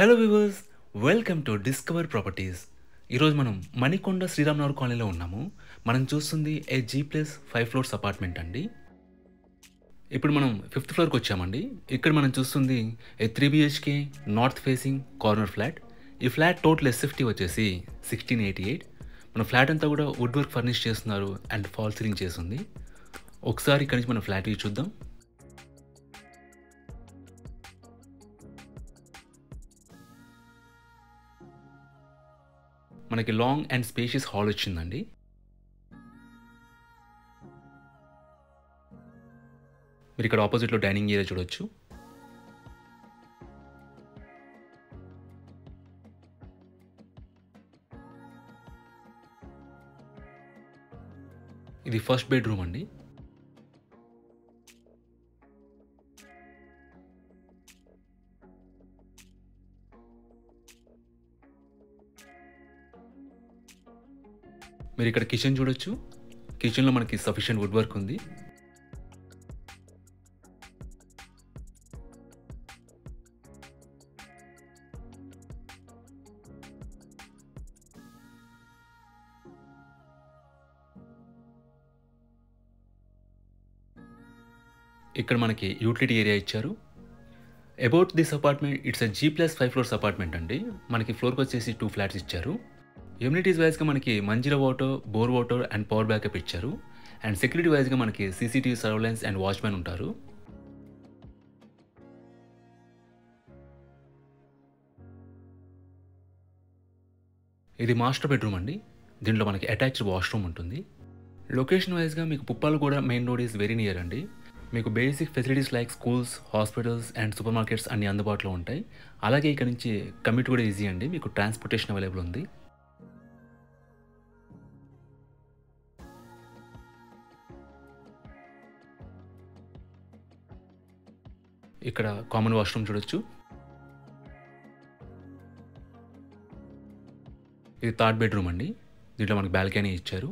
hello viewers welcome to discover properties ఈరోజు మనం మణికొండ శ్రీరామనగర్ కాలనీలో ఉన్నాము మనం చూస్తుంది a G plus five floors apartment అండి ఇప్పుడు మనం ఫిఫ్త్ ఫ్లోర్కి వచ్చామండి ఇక్కడ మనం చూస్తుంది a three BHK north facing corner flat ఈ ఫ్లాట్ టోటల్ ఎస్ఎఫ్టీ వచ్చేసి సిక్స్టీన్ ఎయిటీ ఎయిట్ మన ఫ్లాట్ అంతా కూడా వుడ్ వర్క్ ఫర్నిష్ చేస్తున్నారు అండ్ ఫాల్ సీలింగ్ చేస్తుంది ఒకసారి ఇక్కడి నుంచి మన ఫ్లాట్ వ్యూ చూద్దాం మనకి లాంగ్ అండ్ స్పేషియస్ హాల్ వచ్చిందండి మీరు ఇక్కడ ఆపోజిట్లో డైనింగ్ ఏరియా చూడొచ్చు ఇది ఫస్ట్ బెడ్రూమ్ అండి మీరు ఇక్కడ కిచెన్ చూడొచ్చు కిచెన్లో మనకి సఫిషియెంట్ వుడ్ వర్క్ ఉంది ఇక్కడ మనకి యూటిలిటీ ఏరియా ఇచ్చారు about this apartment it's a G plus five floors apartment అండి మనకి ఫ్లోర్కి వచ్చేసి టూ ఫ్లాట్స్ ఇచ్చారు ఇమ్యూనిటీస్ వైజ్గా మనకి Manjeera water bore water and power backup ఇచ్చారు అండ్ సెక్యూరిటీ వైజ్గా మనకి సీసీటీవీ సర్వలెన్స్ అండ్ వాచ్మెన్ ఉంటారు ఇది మాస్టర్ బెడ్రూమ్ అండి దీంట్లో మనకి అటాచ్డ్ వాష్రూమ్ ఉంటుంది లొకేషన్ వైజ్గా మీకు పుప్పాలు కూడా main road is very near అండి మీకు basic facilities like schools hospitals and supermarkets అన్ని అందుబాటులో ఉంటాయి అలాగే ఇక్కడ నుంచి కమ్యూట్ కూడా ఈజీ అండి మీకు ట్రాన్స్పోర్టేషన్ అవైలబుల్ ఉంది ఇక్కడ కామన్ వాష్రూమ్ చూడొచ్చు ఇది థర్డ్ బెడ్రూమ్ అండి దీంట్లో మనకి బాల్కనీ ఇచ్చారు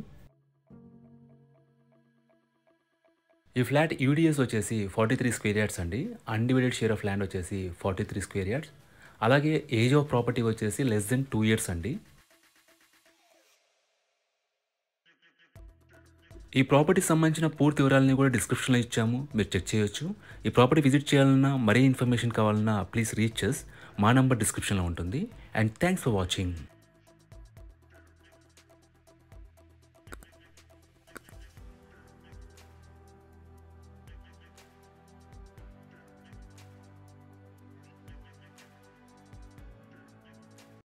ఈ ఫ్లాట్ యూడిఎస్ వచ్చేసి ఫార్టీ త్రీ స్క్వేర్ యార్డ్స్ అండి అన్డివైడెడ్ షేర్ ఆఫ్ ల్యాండ్ వచ్చేసి ఫార్టీ త్రీ స్క్వేర్ యార్డ్స్ అలాగే ఏజ్ ఆఫ్ ప్రాపర్టీ వచ్చేసి లెస్ దెన్ టూ ఇయర్స్ అండి ఈ ప్రాపర్టీకి సంబంధించిన పూర్తి వివరాలని కూడా డిస్క్రిప్షన్లో ఇచ్చాము మీరు చెక్ చేయొచ్చు ఈ ప్రాపర్టీ విజిట్ చేయాలన్నా మరీ ఇన్ఫర్మేషన్ కావాలన్నా ప్లీజ్ రీచ్ మా నంబర్ డిస్క్రిప్షన్లో ఉంటుంది అండ్ థ్యాంక్స్ ఫర్ వాచింగ్